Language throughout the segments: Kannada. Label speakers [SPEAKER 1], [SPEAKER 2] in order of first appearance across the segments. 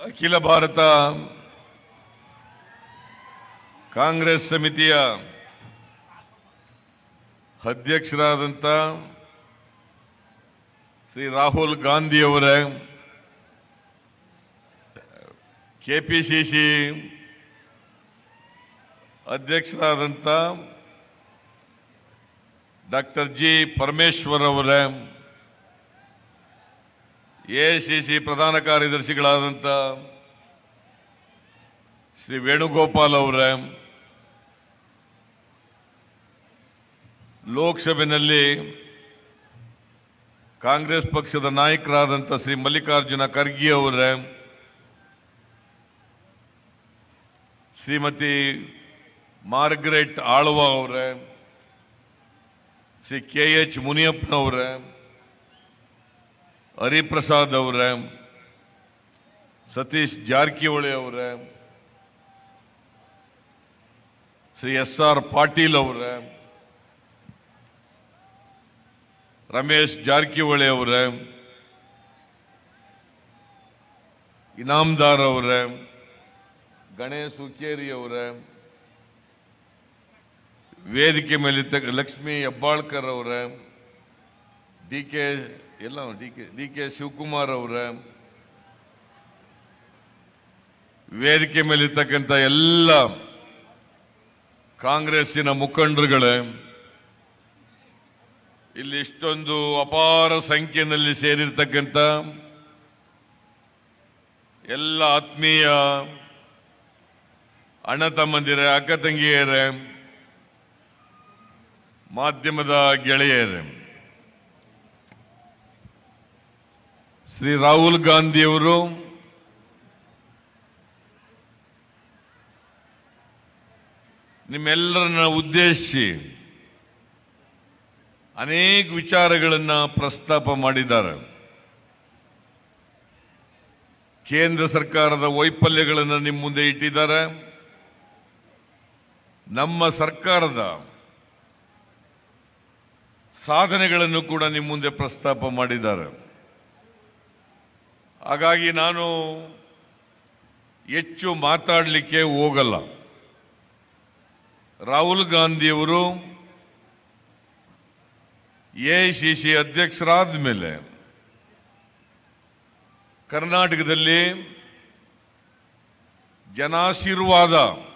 [SPEAKER 1] ಅಖಿಲ ಭಾರತ ಕಾಂಗ್ರೆಸ್ ಸಮಿತಿಯ ಅಧ್ಯಕ್ಷರಾದಂಥ ಶ್ರೀ ರಾಹುಲ್ ಗಾಂಧಿಯವರ ಕೆಪಿಸಿಸಿ ಅಧ್ಯಕ್ಷರಾದಂಥ ಡಾಕ್ಟರ್ ಜಿ ಪರಮೇಶ್ವರ್ ಅವರ ಎಐಸಿಸಿ ಪ್ರಧಾನ ಕಾರ್ಯದರ್ಶಿಗಳಾದಂಥ ಶ್ರೀ ವೇಣುಗೋಪಾಲ್ ಅವರ ಲೋಕಸಭೆಯಲ್ಲಿ ಕಾಂಗ್ರೆಸ್ ಪಕ್ಷದ ನಾಯಕರಾದಂಥ ಶ್ರೀ ಮಲ್ಲಿಕಾರ್ಜುನ ಖರ್ಗೆ ಅವರ ಶ್ರೀಮತಿ ಮಾರ್ಗರೆಟ್ ಆಳ್ವ ಅವರ ಶ್ರೀ ಕೆ ಎಚ್ ಮುನಿಯಪ್ಪನವರ ಹರಿಪ್ರಸಾದ್ ಅವರ ಸತೀಶ್ ಜಾರಕಿಹೊಳಿ ಅವರ ಶ್ರೀ ಎಸ್ ಆರ್ ಪಾಟೀಲ್ ಅವರ ರಮೇಶ್ ಜಾರಕಿಹೊಳಿ ಅವರ ಇನಾಮ್ದಾರ್ ಅವರ ಗಣೇಶ್ ಹುಕ್ಕೇರಿ ಅವರ ವೇದಿಕೆ ಮೇಲಿದ್ದ ಲಕ್ಷ್ಮೀ ಹೆಬ್ಬಾಳ್ಕರ್ ಅವರ ಡಿ ಕೆ ಎಲ್ಲ D K D K Shivakumar ಅವರ ವೇದಿಕೆ ಮೇಲಿರ್ತಕ್ಕಂಥ ಎಲ್ಲ ಕಾಂಗ್ರೆಸ್ಸಿನ ಮುಖಂಡರುಗಳೇ ಇಲ್ಲಿ ಇಷ್ಟೊಂದು ಅಪಾರ ಸಂಖ್ಯೆಯಲ್ಲಿ ಸೇರಿರ್ತಕ್ಕಂಥ ಎಲ್ಲ ಆತ್ಮೀಯ ಅಣ್ಣ ತಮ್ಮಂದಿರ ಅಕ್ಕ ತಂಗಿಯರೇ ಮಾಧ್ಯಮದ ಗೆಳೆಯರೇ ಶ್ರೀ ರಾಹುಲ್ ಗಾಂಧಿಯವರು ನಿಮ್ಮೆಲ್ಲರನ್ನ ಉದ್ದೇಶಿಸಿ ಅನೇಕ ವಿಚಾರಗಳನ್ನು ಪ್ರಸ್ತಾಪ ಮಾಡಿದ್ದಾರೆ ಕೇಂದ್ರ ಸರ್ಕಾರದ ವೈಫಲ್ಯಗಳನ್ನು ನಿಮ್ಮ ಮುಂದೆ ಇಟ್ಟಿದ್ದಾರೆ ನಮ್ಮ ಸರ್ಕಾರದ ಸಾಧನೆಗಳನ್ನು ಕೂಡ ನಿಮ್ಮ ಮುಂದೆ ಪ್ರಸ್ತಾಪ ಮಾಡಿದ್ದಾರೆ ಹಾಗಾಗಿ ನಾನು ಹೆಚ್ಚು ಮಾತಾಡಲಿಕ್ಕೆ ಹೋಗಲ್ಲ ರಾಹುಲ್ ಗಾಂಧಿಯವರು ಎ ಸಿ ಸಿ ಅಧ್ಯಕ್ಷರಾದ ಮೇಲೆ ಕರ್ನಾಟಕದಲ್ಲಿ ಜನಾಶೀರ್ವಾದ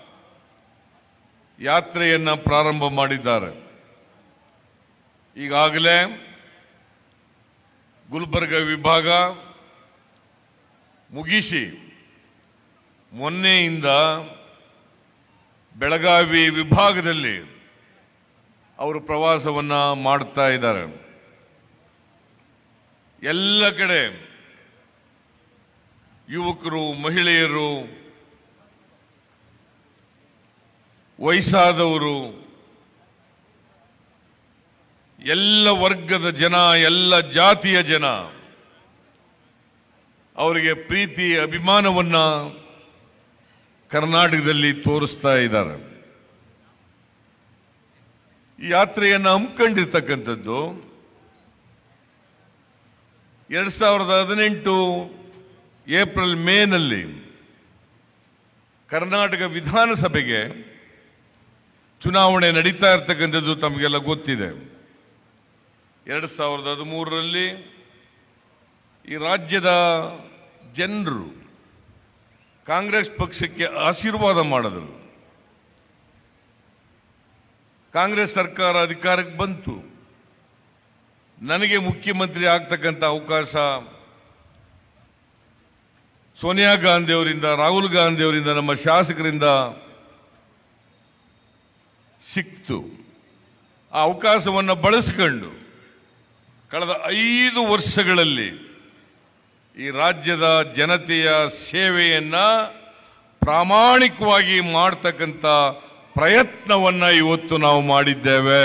[SPEAKER 1] ಯಾತ್ರೆಯನ್ನು ಪ್ರಾರಂಭ ಮಾಡಿದ್ದಾರೆ ಈಗಾಗಲೇ ಗುಲ್ಬರ್ಗ ವಿಭಾಗ ಮುಗಿಸಿ ಮೊನ್ನೆಯಿಂದ ಬೆಳಗಾವಿ ವಿಭಾಗದಲ್ಲಿ ಅವರು ಪ್ರವಾಸವನ್ನು ಮಾಡ್ತಾ ಇದ್ದಾರೆ ಎಲ್ಲ ಕಡೆ ಯುವಕರು ಮಹಿಳೆಯರು ವಯಸ್ಸಾದವರು ಎಲ್ಲ ವರ್ಗದ ಜನ ಎಲ್ಲ ಜಾತಿಯ ಜನ ಅವರಿಗೆ ಪ್ರೀತಿ ಅಭಿಮಾನವನ್ನ ಕರ್ನಾಟಕದಲ್ಲಿ ತೋರಿಸ್ತಾ ಇದ್ದಾರೆ ಈ ಯಾತ್ರೆಯನ್ನು ಹಮ್ಮಿಕೊಂಡಿರ್ತಕ್ಕಂಥದ್ದು ಎರಡ್ ಸಾವಿರದ ಹದಿನೆಂಟು ಏಪ್ರಿಲ್ ಮೇನಲ್ಲಿ ಕರ್ನಾಟಕ ವಿಧಾನಸಭೆಗೆ ಚುನಾವಣೆ ನಡೀತಾ ಇರ್ತಕ್ಕಂಥದ್ದು ತಮಗೆಲ್ಲ ಗೊತ್ತಿದೆ ಎರಡು ಸಾವಿರದ ಹದಿಮೂರರಲ್ಲಿ ಈ ರಾಜ್ಯದ ಜನರು ಕಾಂಗ್ರೆಸ್ ಪಕ್ಷಕ್ಕೆ ಆಶೀರ್ವಾದ ಮಾಡಿದರು ಕಾಂಗ್ರೆಸ್ ಸರ್ಕಾರ ಅಧಿಕಾರಕ್ಕೆ ಬಂತು ನನಗೆ ಮುಖ್ಯಮಂತ್ರಿ ಆಗ್ತಕ್ಕಂಥ ಅವಕಾಶ ಸೋನಿಯಾ ಗಾಂಧಿ ಅವರಿಂದ ರಾಹುಲ್ ಗಾಂಧಿ ಅವರಿಂದ ನಮ್ಮ ಶಾಸಕರಿಂದ ಸಿಕ್ತು ಆ ಅವಕಾಶವನ್ನು ಬಳಸಿಕೊಂಡು ಕಳೆದ ಐದು ವರ್ಷಗಳಲ್ಲಿ ಈ ರಾಜ್ಯದ ಜನತೆಯ ಸೇವೆಯನ್ನ ಪ್ರಾಮಾಣಿಕವಾಗಿ ಮಾಡ್ತಕ್ಕಂಥ ಪ್ರಯತ್ನವನ್ನ ಇವತ್ತು ನಾವು ಮಾಡಿದ್ದೇವೆ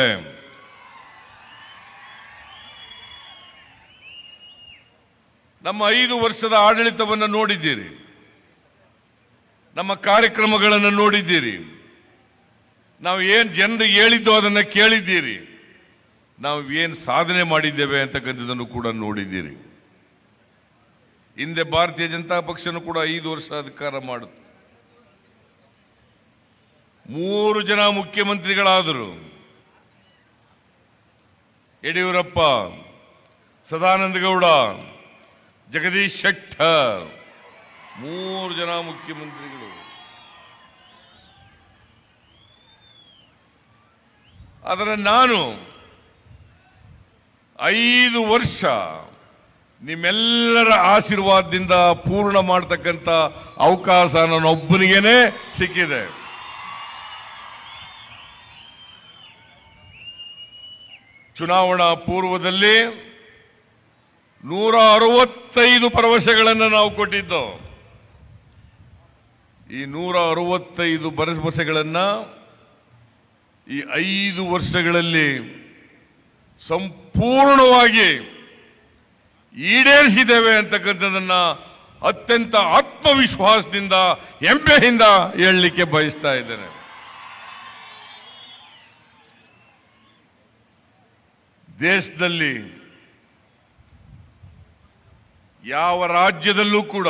[SPEAKER 1] ನಮ್ಮ ಐದು ವರ್ಷದ ಆಡಳಿತವನ್ನು ನೋಡಿದ್ದೀರಿ ನಮ್ಮ ಕಾರ್ಯಕ್ರಮಗಳನ್ನು ನೋಡಿದ್ದೀರಿ ನಾವು ಏನು ಜನರಿಗೆ ಹೇಳಿದ್ದು ಅದನ್ನು ಕೇಳಿದ್ದೀರಿ ನಾವು ಏನು ಸಾಧನೆ ಮಾಡಿದ್ದೇವೆ ಅಂತಕ್ಕಂಥದ್ದನ್ನು ಕೂಡ ನೋಡಿದ್ದೀರಿ ಹಿಂದೆ ಭಾರತೀಯ ಜನತಾ ಪಕ್ಷನೂ ಕೂಡ ಐದು ವರ್ಷ ಅಧಿಕಾರ ಮಾಡಿತು ಮೂರು ಜನ ಮುಖ್ಯಮಂತ್ರಿಗಳಾದರು ಯಡಿಯೂರಪ್ಪ ಸದಾನಂದ ಗೌಡ ಜಗದೀಶ್ ಶೆಟ್ಟರ್ ಮೂರು ಜನ ಮುಖ್ಯಮಂತ್ರಿಗಳು ಆದರೆ ನಾನು ಐದು ವರ್ಷ ನಿಮ್ಮೆಲ್ಲರ ಆಶೀರ್ವಾದದಿಂದ ಪೂರ್ಣ ಮಾಡ್ತಕ್ಕಂಥ ಅವಕಾಶ ನನ್ನೊಬ್ಬನಿಗೇನೆ ಸಿಕ್ಕಿದೆ ಚುನಾವಣಾ ಪೂರ್ವದಲ್ಲಿ ನೂರ ಅರವತ್ತೈದು ಭರವಸೆಗಳನ್ನು ನಾವು ಕೊಟ್ಟಿದ್ದು ಈ ನೂರ ಅರವತ್ತೈದು ಭರವಸೆಗಳನ್ನು ಈ ಐದು ವರ್ಷಗಳಲ್ಲಿ ಸಂಪೂರ್ಣವಾಗಿ ಈಡೇರಿಸಿದ್ದೇವೆ ಅಂತಕ್ಕಂಥದ್ದನ್ನ ಅತ್ಯಂತ ಆತ್ಮವಿಶ್ವಾಸದಿಂದ ಹೆಮ್ಮೆಯಿಂದ ಹೇಳಲಿಕ್ಕೆ ಬಯಸ್ತಾ ಇದ್ದೇನೆ ದೇಶದಲ್ಲಿ ಯಾವ ರಾಜ್ಯದಲ್ಲೂ ಕೂಡ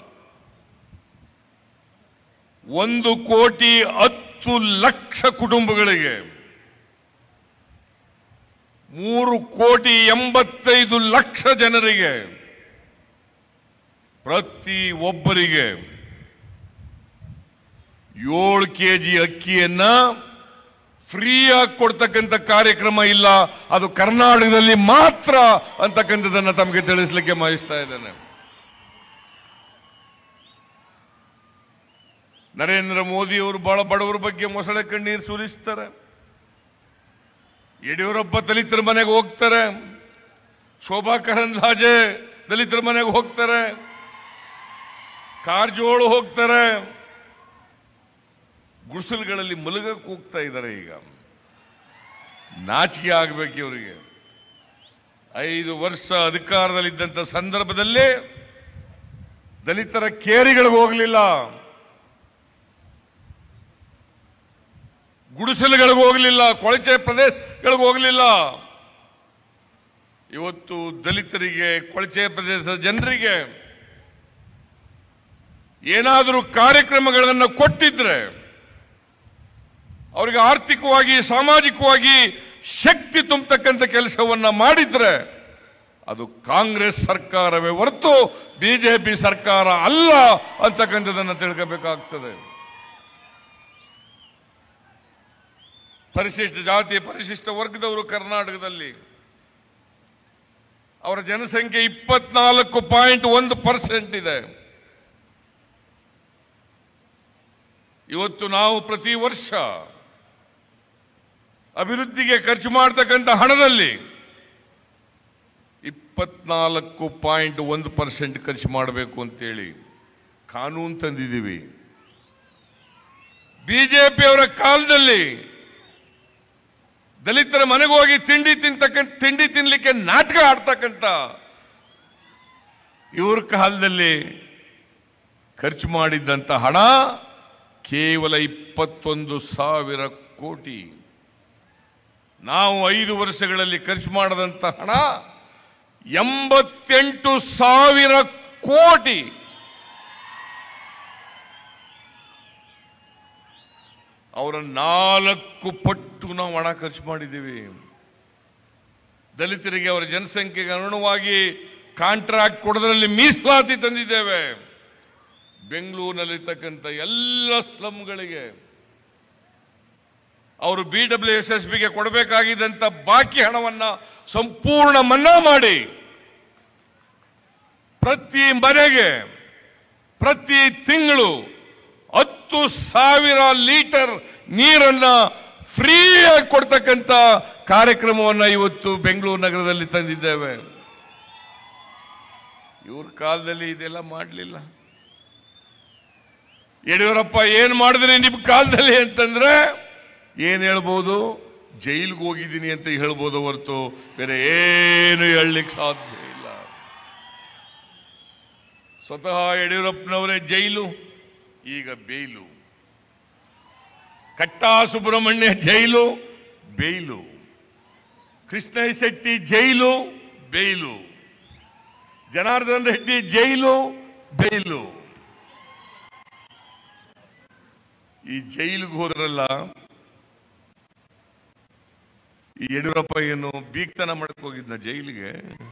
[SPEAKER 1] ಒಂದು ಕೋಟಿ ಹತ್ತು ಲಕ್ಷ ಕುಟುಂಬಗಳಿಗೆ ಮೂರು ಕೋಟಿ ಎಂಬತ್ತೈದು ಲಕ್ಷ ಜನರಿಗೆ ಪ್ರತಿ ಒಬ್ಬರಿಗೆ ಏಳು ಕೆ ಜಿ ಅಕ್ಕಿಯನ್ನ ಫ್ರೀಯಾಗಿ ಕೊಡ್ತಕ್ಕಂಥ ಕಾರ್ಯಕ್ರಮ ಇಲ್ಲ ಅದು ಕರ್ನಾಟಕದಲ್ಲಿ ಮಾತ್ರ ಅಂತಕ್ಕಂಥದ್ದನ್ನ ತಮಗೆ ತಿಳಿಸ್ಲಿಕ್ಕೆ ಬಯಸ್ತಾ ಇದ್ದೇನೆ ನರೇಂದ್ರ ಮೋದಿ ಅವರು ಬಹಳ ಬಡವರ ಬಗ್ಗೆ ಮೊಸಳೆ ಕಣ್ಣೀರು ಸುರಿಸ್ತಾರೆ ಯಡಿಯೂರಪ್ಪ ದಲಿತರ ಮನೆಗೆ ಹೋಗ್ತಾರೆ ಶೋಭಾ ಕರಂದ್ಲಾಜೆ ದಲಿತರ ಮನೆಗೆ ಹೋಗ್ತಾರೆ ಕಾರಜೋಳು ಹೋಗ್ತಾರೆ ಗುಡಿಸಲುಗಳಲ್ಲಿ ಮಲಗಕ್ಕೆ ಹೋಗ್ತಾ ಇದ್ದಾರೆ ಈಗ ನಾಚಿಕೆ ಆಗಬೇಕು ಇವರಿಗೆ ಐದು ವರ್ಷ ಅಧಿಕಾರದಲ್ಲಿದ್ದಂಥ ಸಂದರ್ಭದಲ್ಲಿ ದಲಿತರ ಕೇರಿಗಳಿಗೆ ಹೋಗಲಿಲ್ಲ ಗುಡಿಸಲುಗಳಿಗೆ ಹೋಗಲಿಲ್ಲ ಕೊಳಚೆ ಪ್ರದೇಶಗಳಿಗೆ ಹೋಗಲಿಲ್ಲ ಇವತ್ತು ದಲಿತರಿಗೆ ಕೊಳಚೆ ಪ್ರದೇಶದ ಜನರಿಗೆ ಏನಾದರೂ ಕಾರ್ಯಕ್ರಮಗಳನ್ನು ಕೊಟ್ಟಿದ್ರೆ ಅವರಿಗೆ ಆರ್ಥಿಕವಾಗಿ ಸಾಮಾಜಿಕವಾಗಿ ಶಕ್ತಿ ತುಂಬತಕ್ಕಂಥ ಕೆಲಸವನ್ನ ಮಾಡಿದ್ರೆ ಅದು ಕಾಂಗ್ರೆಸ್ ಸರ್ಕಾರವೇ ಹೊರತು ಬಿಜೆಪಿ ಸರ್ಕಾರ ಅಲ್ಲ ಅಂತಕ್ಕಂಥದ್ದನ್ನು ತಿಳ್ಕೋಬೇಕಾಗ್ತದೆ ಪರಿಶಿಷ್ಟ ಜಾತಿ ಪರಿಶಿಷ್ಟ ವರ್ಗದವರು ಕರ್ನಾಟಕದಲ್ಲಿ ಅವರ ಜನಸಂಖ್ಯೆ ಇಪ್ಪತ್ನಾಲ್ಕು ಪಾಯಿಂಟ್ ಒಂದು ಪರ್ಸೆಂಟ್ ಇದೆ ಇವತ್ತು ನಾವು ಪ್ರತಿ ವರ್ಷ ಅಭಿವೃದ್ಧಿಗೆ ಖರ್ಚು ಮಾಡತಕ್ಕಂಥ ಹಣದಲ್ಲಿ ಇಪ್ಪತ್ನಾಲ್ಕು ಪಾಯಿಂಟ್ ಒಂದು ಪರ್ಸೆಂಟ್ ಖರ್ಚು ಮಾಡಬೇಕು ಅಂತೇಳಿ ಕಾನೂನು ತಂದಿದ್ದೀವಿ ಬಿಜೆಪಿಯವರ ಕಾಲದಲ್ಲಿ ದಲಿತರ ಮನೆಗೆ ಹೋಗಿ ತಿಂಡಿ ತಿಂತಕ್ಕಂಥ ತಿಂಡಿ ತಿನ್ಲಿಕ್ಕೆ ನಾಟಕ ಆಡ್ತಕ್ಕಂಥ ಇವ್ರ ಕಾಲದಲ್ಲಿ ಖರ್ಚು ಮಾಡಿದ್ದಂಥ ಹಣ ಕೇವಲ ಇಪ್ಪತ್ತೊಂದು ಸಾವಿರ ಕೋಟಿ ನಾವು ಐದು ವರ್ಷಗಳಲ್ಲಿ ಖರ್ಚು ಮಾಡದಂಥ ಹಣ ಎಂಬತ್ತೆಂಟು ಸಾವಿರ ಕೋಟಿ ಅವರ ನಾಲ್ಕು ಪಟ್ಟು ನಾವು ಹಣ ಖರ್ಚು ಮಾಡಿದ್ದೀವಿ ದಲಿತರಿಗೆ ಅವರ ಜನಸಂಖ್ಯೆಗೆ ಅನುಗುಣವಾಗಿ ಕಾಂಟ್ರಾಕ್ಟ್ ಕೊಡೋದ್ರಲ್ಲಿ ಮೀಸಲಾತಿ ತಂದಿದ್ದೇವೆ ಬೆಂಗಳೂರಿನಲ್ಲಿರ್ತಕ್ಕಂಥ ಎಲ್ಲ ಸ್ಲಮ್ಗಳಿಗೆ ಅವರು ಬಿ ಡಬ್ಲ್ಯೂ ಎಸ್ ಎಸ್ ಬಿಗೆ ಕೊಡಬೇಕಾಗಿದ್ದಂಥ ಬಾಕಿ ಹಣವನ್ನ ಸಂಪೂರ್ಣ ಮನ್ನಾ ಮಾಡಿ ಪ್ರತಿ ಮನೆಗೆ ಪ್ರತಿ ತಿಂಗಳು ಹತ್ತು ಸಾವಿರ ಲೀಟರ್ ನೀರನ್ನ ಫ್ರೀಯಾಗಿ ಕೊಡ್ತಕ್ಕಂಥ ಕಾರ್ಯಕ್ರಮವನ್ನ ಇವತ್ತು ಬೆಂಗಳೂರು ನಗರದಲ್ಲಿ ತಂದಿದ್ದೇವೆ ಇವ್ರ ಕಾಲದಲ್ಲಿ ಇದೆಲ್ಲ ಮಾಡಲಿಲ್ಲ ಯಡಿಯೂರಪ್ಪ ಏನ್ ಮಾಡಿದ್ರಿ ನಿಮ್ ಕಾಲದಲ್ಲಿ ಅಂತಂದ್ರೆ ಏನ್ ಹೇಳ್ಬೋದು ಜೈಲಿಗೆ ಹೋಗಿದ್ದೀನಿ ಅಂತ ಹೇಳ್ಬೋದು ಹೊರತು ಬೇರೆ ಏನು ಹೇಳಲಿಕ್ಕೆ ಸಾಧ್ಯ ಇಲ್ಲ ಸ್ವತಃ ಯಡಿಯೂರಪ್ಪನವರೇ ಜೈಲು ಈಗ ಬೇಯ್ಲು ಕಟ್ಟಾ ಸುಬ್ರಹ್ಮಣ್ಯ ಜೈಲು ಬೇಯ್ಲು ಕೃಷ್ಣ ಶೆಟ್ಟಿ ಜೈಲು ಬೇಯ್ಲು ಜನಾರ್ದನ್ ರೆಡ್ಡಿ ಜೈಲು ಬೈಲು ಈ ಜೈಲಿಗೆ ಹೋದ್ರಲ್ಲ ಈ ಯಡಿಯೂರಪ್ಪ ಏನು ಬೀಗ್ತನ ಮಾಡಕ್ ಹೋಗಿದ್ನ ಜೈಲಿಗೆ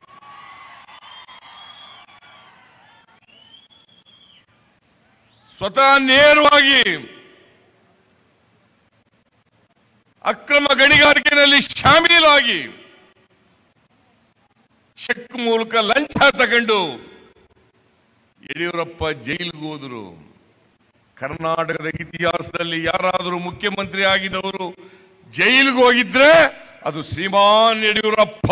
[SPEAKER 1] ಸ್ವತಃ ನೇರವಾಗಿ ಅಕ್ರಮ ಗಣಿಗಾರಿಕೆಯಲ್ಲಿ ಶಾಮೀಲಾಗಿ ಚೆಕ್ ಮೂಲಕ ಲಂಚ ತಗೊಂಡು ಯಡಿಯೂರಪ್ಪ ಜೈಲಿಗೆ ಹೋದರು ಕರ್ನಾಟಕದ ಇತಿಹಾಸದಲ್ಲಿ ಯಾರಾದರೂ ಮುಖ್ಯಮಂತ್ರಿ ಆಗಿದವರು ಜೈಲಿಗೆ ಹೋಗಿದ್ರೆ ಅದು ಶ್ರೀಮಾನ್ ಯಡಿಯೂರಪ್ಪ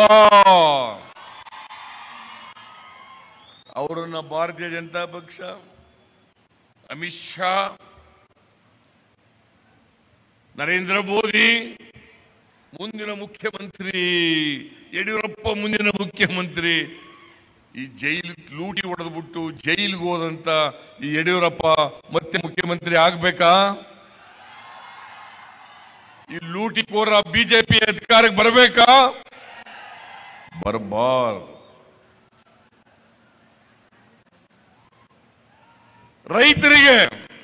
[SPEAKER 1] ಅವರನ್ನ ಭಾರತೀಯ ಜನತಾ ಪಕ್ಷ ಅಮಿತ್ ಶಾ ನರೇಂದ್ರ ಮೋದಿ ಮುಂದಿನ ಮುಖ್ಯಮಂತ್ರಿ ಯಡಿಯೂರಪ್ಪ ಮುಂದಿನ ಮುಖ್ಯಮಂತ್ರಿ ಈ ಜೈಲು ಲೂಟಿ ಹೊಡೆದ್ಬಿಟ್ಟು ಜೈಲಿಗೆ ಹೋದಂತ ಈ ಯಡಿಯೂರಪ್ಪ ಮತ್ತೆ ಮುಖ್ಯಮಂತ್ರಿ ಆಗ್ಬೇಕಾ ಈ ಲೂಟಿಕೋರ ಬಿಜೆಪಿ ಅಧಿಕಾರಕ್ಕೆ ಬರಬೇಕಾ ಬರಬಾರ್ದು ರೈತರಿಗೆ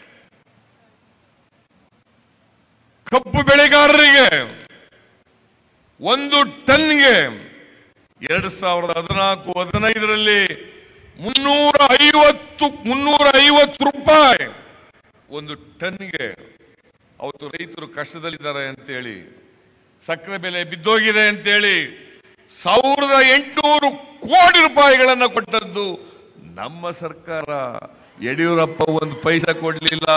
[SPEAKER 1] ಕಬ್ಬು ಬೆಳೆಗಾರರಿಗೆ ಒಂದು ಟನ್ಗೆ ಎರಡ್ ಸಾವಿರದ ಹದಿನಾಲ್ಕು ಹದಿನೈದರಲ್ಲಿ ಮುನ್ನೂರ ಐವತ್ತು ಮುನ್ನೂರ ಐವತ್ತು ರೂಪಾಯಿ ಒಂದು ಟನ್ಗೆ ಅವತ್ತು ರೈತರು ಕಷ್ಟದಲ್ಲಿದ್ದಾರೆ ಅಂತೇಳಿ ಸಕ್ಕರೆ ಬೆಲೆ ಬಿದ್ದೋಗಿದೆ ಅಂತೇಳಿ ಸಾವಿರದ ಎಂಟುನೂರು ಕೋಟಿ ರೂಪಾಯಿಗಳನ್ನು ಕೊಟ್ಟದ್ದು ನಮ್ಮ ಸರ್ಕಾರ ಯಡಿಯೂರಪ್ಪ ಒಂದು ಪೈಸಾ ಕೊಡಲಿಲ್ಲ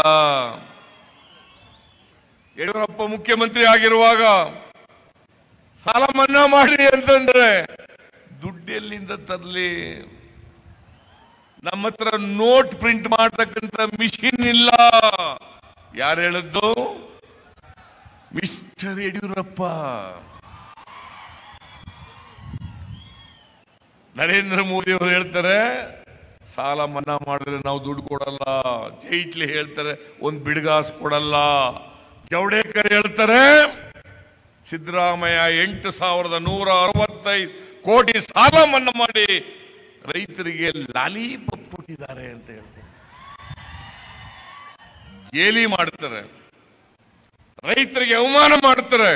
[SPEAKER 1] ಯಡಿಯೂರಪ್ಪ ಮುಖ್ಯಮಂತ್ರಿ ಆಗಿರುವಾಗ ಸಾಲ ಮನ್ನಾ ಮಾಡಿ ಅಂತಂದ್ರೆ ದುಡ್ಡು ಎಲ್ಲಿಂದ ತರಲಿ ನಮ್ಮ ಹತ್ರ ನೋಟ್ ಪ್ರಿಂಟ್ ಮಾಡತಕ್ಕಂತ ಮಿಷಿನ್ ಇಲ್ಲ ಯಾರು ಹೇಳಿದ್ದು ಮಿಸ್ಟರ್ ಯಡಿಯೂರಪ್ಪ ನರೇಂದ್ರ ಮೋದಿ ಅವರು ಹೇಳ್ತಾರೆ ಸಾಲ ಮನ್ನಾ ಮಾಡಿದ್ರೆ ನಾವು ದುಡ್ಡು ಕೊಡಲ್ಲ ಜೈಟ್ಲಿ ಹೇಳ್ತಾರೆ ಒಂದು ಬಿಡ್ಗಾಸ್ ಕೊಡಲ್ಲ ಜವಡೇಕರ್ ಹೇಳ್ತಾರೆ ಸಿದ್ದರಾಮಯ್ಯ ಎಂಟು ಸಾವಿರದ ನೂರ ಅರವತ್ತೈದು ಕೋಟಿ ಸಾಲ ಮನ್ನಾ ಮಾಡಿ ರೈತರಿಗೆ ಲಾಲಿಪಾಪ್ ಕೊಟ್ಟಿದ್ದಾರೆ ಅಂತ ಹೇಳ್ತಾರೆ ಗೇಲಿ ಮಾಡ್ತಾರೆ ರೈತರಿಗೆ ಅವಮಾನ ಮಾಡ್ತಾರೆ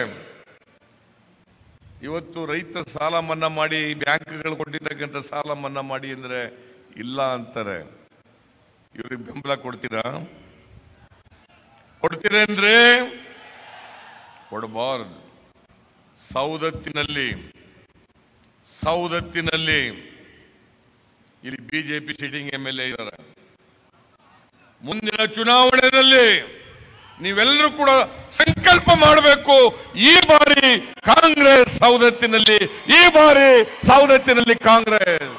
[SPEAKER 1] ಇವತ್ತು ರೈತರ ಸಾಲ ಮನ್ನಾ ಮಾಡಿ ಬ್ಯಾಂಕ್ಗಳು ಕೊಟ್ಟಿರ್ತಕ್ಕಂಥ ಸಾಲ ಮನ್ನಾ ಮಾಡಿ ಅಂದ್ರೆ ಇಲ್ಲ ಅಂತಾರೆ ಇವ್ರಿಗೆ ಬೆಂಬಲ ಕೊಡ್ತೀರಾ ಕೊಡ್ತೀರೇನ್ರಿ ಕೊಡಬಾರದು ಸೌದತ್ತಿನಲ್ಲಿ ಸೌದತ್ತಿನಲ್ಲಿ ಇಲ್ಲಿ BJP sitting M L A ಇದ್ದಾರೆ ಮುಂದಿನ ಚುನಾವಣೆಯಲ್ಲಿ ನೀವೆಲ್ಲರೂ ಕೂಡ ಸಂಕಲ್ಪ ಮಾಡಬೇಕು ಈ ಬಾರಿ ಕಾಂಗ್ರೆಸ್ ಸೌದತ್ತಿನಲ್ಲಿ ಈ ಬಾರಿ ಸೌದತ್ತಿನಲ್ಲಿ ಕಾಂಗ್ರೆಸ್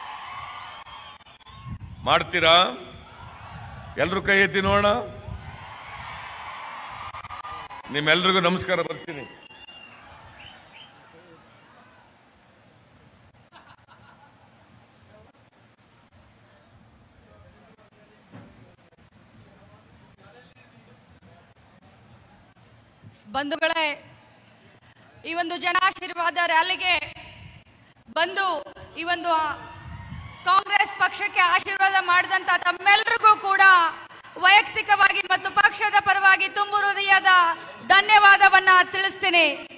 [SPEAKER 1] ಮಾಡ್ತೀರಾ ಎಲ್ರು ಕೈ ಎತ್ತಿ ನೋಡೋಣ ನಿಮ್ಮೆಲ್ರಿಗೂ ನಮಸ್ಕಾರ ಬರ್ತೀನಿ
[SPEAKER 2] ಬಂಧುಗಳೇ ಈ ಒಂದು ಜನಾಶೀರ್ವಾದ ರ್ಯಾಲಿಗೆ ಬಂದು ಈ ಒಂದು ಕಾಂಗ್ರೆಸ್ ಪಕ್ಷಕ್ಕೆ ಆಶೀರ್ವಾದ ಮಾಡಿದಂತ ತಮ್ಮೆಲ್ಲರಿಗೂ ಕೂಡ ವೈಯಕ್ತಿಕವಾಗಿ ಮತ್ತು ಪಕ್ಷದ ಪರವಾಗಿ ತುಂಬು ಹೃದಯದ ಧನ್ಯವಾದವನ್ನ ತಿಳಿಸ್ತೀನಿ